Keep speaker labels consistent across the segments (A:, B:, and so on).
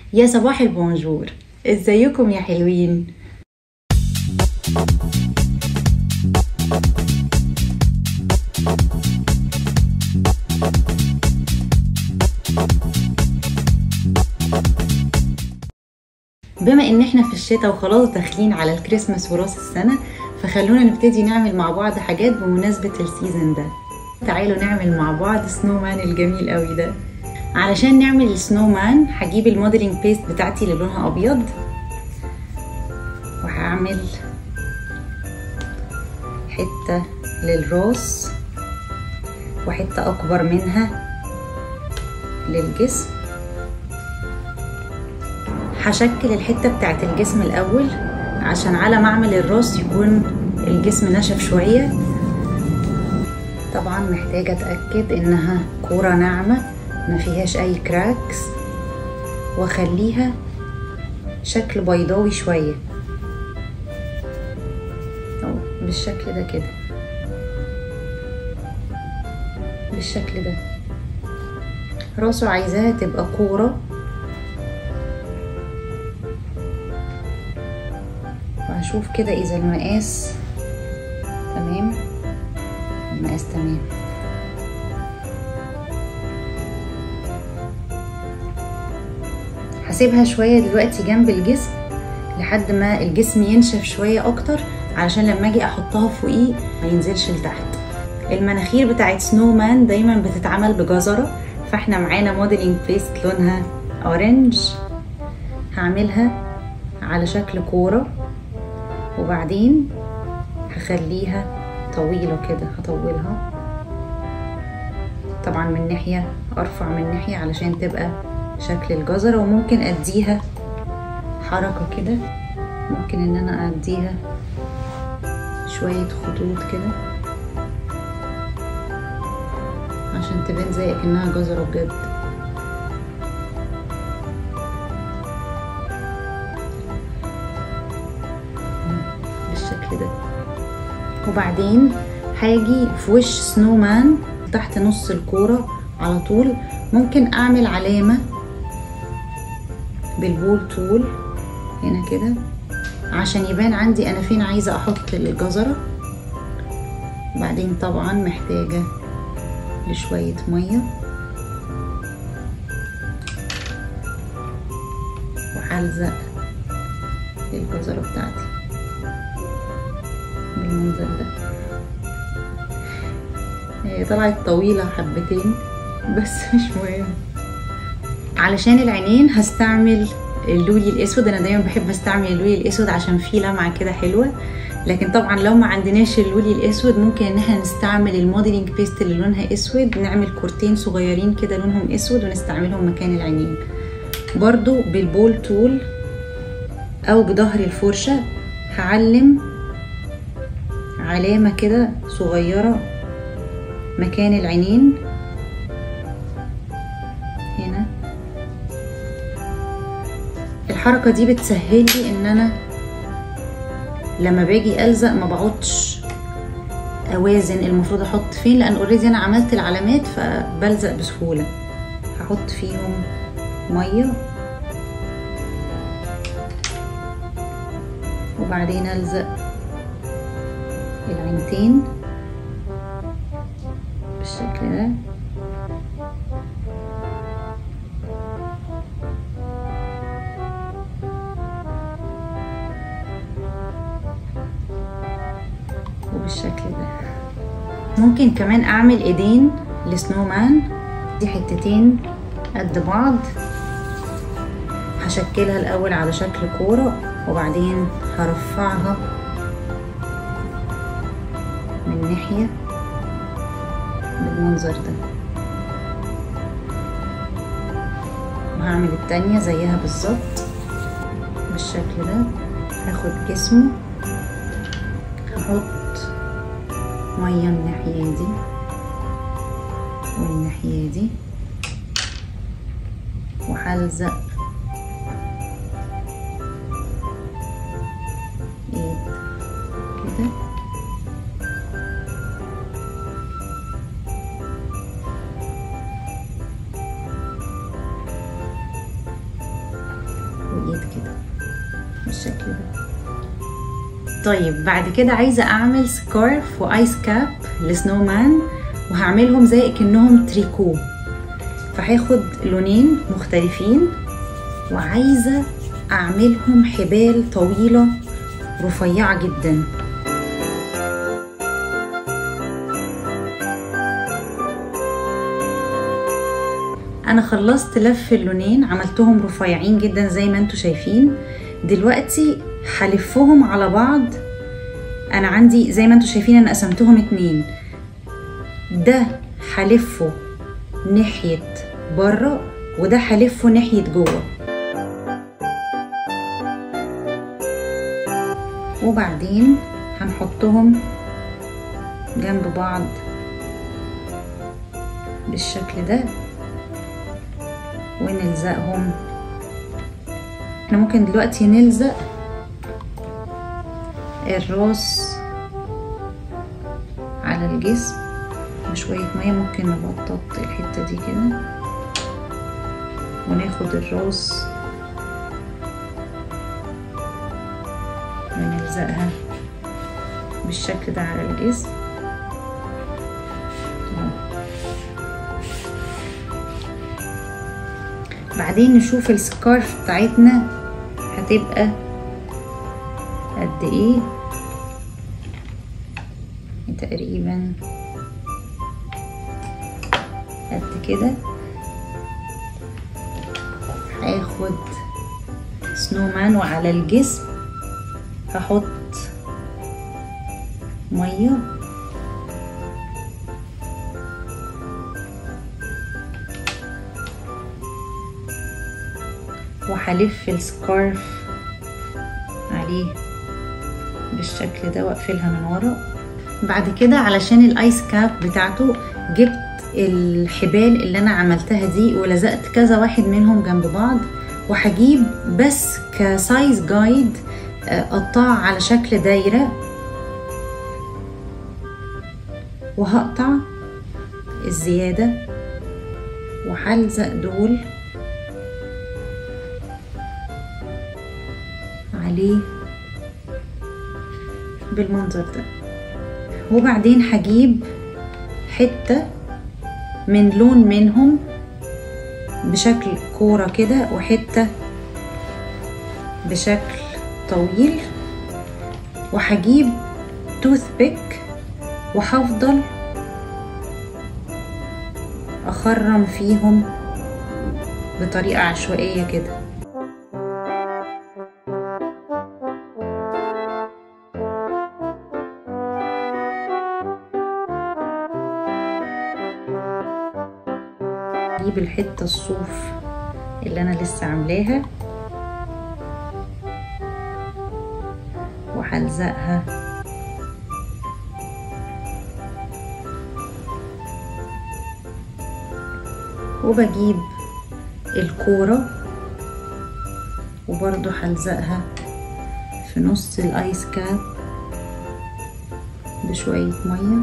A: يا صباح البونجور ازيكم يا حلوين بما ان احنا في الشتاء وخلاص داخلين على الكريسماس وراس السنة فخلونا نبتدي نعمل مع بعض حاجات بمناسبة السيزون ده تعالوا نعمل مع بعض سنو مان الجميل قوي ده علشان نعمل السنو مان هجيب الموديلنج بيست بتاعتي اللي لونها ابيض وهعمل حتة للراس وحتة اكبر منها للجسم هشكل الحتة بتاعت الجسم الاول عشان على ما اعمل الراس يكون الجسم نشف شوية طبعا محتاجة اتأكد انها كورة ناعمة ما فيهاش اي كراكس واخليها شكل بيضاوي شوية اهو بالشكل ده كده بالشكل ده راسه عايزاها تبقى كورة وهشوف كده اذا المقاس تمام المقاس تمام هسيبها شوية دلوقتي جنب الجسم لحد ما الجسم ينشف شوية اكتر علشان لما اجي احطها فوقيه ما ينزلش لتحت المناخير بتاعت سنو مان دايما بتتعمل بجزرة فاحنا معانا موديلنج بيست لونها اورنج هعملها على شكل كورة وبعدين هخليها طويلة كده هطولها طبعا من ناحية ارفع من ناحية علشان تبقى شكل الجزرة وممكن اديها حركة كده ممكن ان انا اديها شوية خطوط كده عشان تبان زي كأنها جزرة بجد بالشكل ده وبعدين هاجي في وش سنو مان تحت نص الكورة على طول ممكن اعمل علامة بالبول تول هنا كده عشان يبان عندي انا فين عايزة احط الجزرة بعدين طبعا محتاجة لشوية مية وهلزق الجزرة بتاعتي بالمنظر ده هي طلعت طويلة حبتين بس مش مهم علشان العينين هستعمل اللولي الاسود انا دايما بحب استعمل اللولي الاسود عشان فيه لمعه كده حلوه لكن طبعا لو ما عندناش اللولي الاسود ممكن ان احنا نستعمل الموديلنج بيست اللي لونها اسود نعمل كورتين صغيرين كده لونهم اسود ونستعملهم مكان العينين برضو بالبول تول او بظهر الفرشه هعلم علامه كده صغيره مكان العينين هنا الحركة دي بتسهل لي ان انا لما باجي الزق ما بقعدش اوازن المفروض احط فين لان اوريدي انا عملت العلامات فبلزق بسهولة هحط فيهم مية وبعدين الزق العينتين بالشكل ده وبالشكل ده ممكن كمان اعمل ايدين لسنو مان دي حتتين قد بعض هشكلها الاول على شكل كورة وبعدين هرفعها من ناحية بالمنظر ده وهعمل التانية زيها بالظبط بالشكل ده هاخد جسمه هحط مية الناحية دي والناحية دي وهلزق ايد كده وايد كده بالشكل ده طيب بعد كده عايزة اعمل سكارف وايس كاب لسنو مان وهعملهم زي كأنهم تريكو فهاخد لونين مختلفين وعايزة اعملهم حبال طويلة رفيعة جدا انا خلصت لف اللونين عملتهم رفيعين جدا زي ما انتوا شايفين دلوقتي هلفهم على بعض انا عندي زي ما انتوا شايفين انا قسمتهم اتنين ده هلفه ناحية بره وده هلفه ناحية جوه وبعدين هنحطهم جنب بعض بالشكل ده ونلزقهم احنا ممكن دلوقتي نلزق الراس على الجسم بشوية مية ممكن نبطط الحتة دي كده وناخد الراس ونلزقها بالشكل ده على الجسم بعدين نشوف السكارف بتاعتنا هتبقى قد ايه تقريبا قد كده هاخد سنومان وعلى الجسم هحط ميه وهلف السكارف عليه بالشكل ده واقفلها من ورا بعد كده علشان الايس كاب بتاعته جبت الحبال اللي انا عملتها دي ولزقت كذا واحد منهم جنب بعض وهجيب بس كسايز جايد قطعه على شكل دايره وهقطع الزياده وهلزق دول عليه بالمنظر ده وبعدين هجيب حتة من لون منهم بشكل كورة كده وحتة بشكل طويل وهجيب توث بيك وهفضل اخرم فيهم بطريقة عشوائية كده هجيب الحتة الصوف اللي انا لسه عاملاها وهلزقها وبجيب الكورة وبرضو هلزقها في نص الايس كاب بشوية مية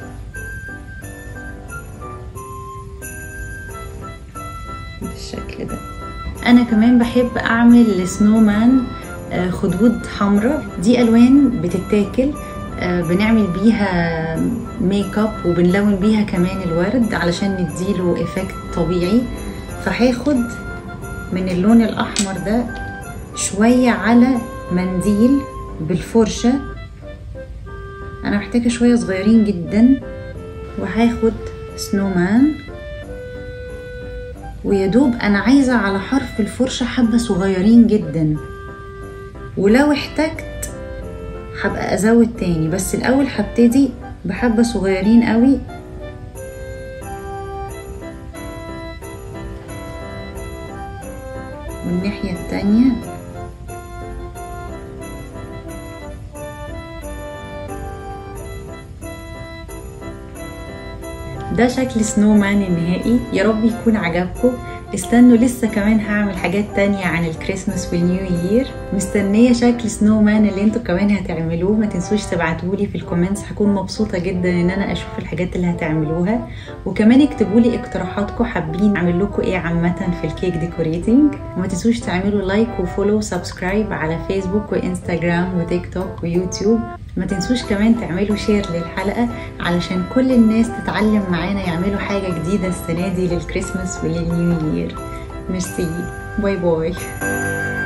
A: بالشكل ده انا كمان بحب اعمل لسنو مان خدود حمراء دي الوان بتتاكل بنعمل بيها ميك اب وبنلون بيها كمان الورد علشان نديله افكت طبيعي فهاخد من اللون الاحمر ده شوية على منديل بالفرشة انا محتاجة شوية صغيرين جدا وهاخد سنومان ويدوب انا عايزة على حرف الفرشة حبة صغيرين جدا ولو احتجت هبقى ازود تاني بس الاول هبتدي بحبة صغيرين قوي والناحية التانية ده شكل سنو مان النهائي يا رب يكون عجبكم استنوا لسه كمان هعمل حاجات تانية عن الكريسماس والنيو يير مستنية شكل سنو مان اللي انتوا كمان هتعملوه ما تنسوش تبعتولي في الكومنتس هكون مبسوطة جدا ان انا اشوف الحاجات اللي هتعملوها وكمان اكتبوا لي اقتراحاتكم حابين اعمل لكم ايه عامة في الكيك ديكوريتنج وما تنسوش تعملوا لايك وفولو وسبسكرايب على فيسبوك وانستغرام وتيك توك ويوتيوب ما تنسوش كمان تعملوا شير للحلقة علشان كل الناس تتعلم معانا يعملوا حاجة جديدة السنة دي للكريسماس وللنيو يير ميرسي باي باي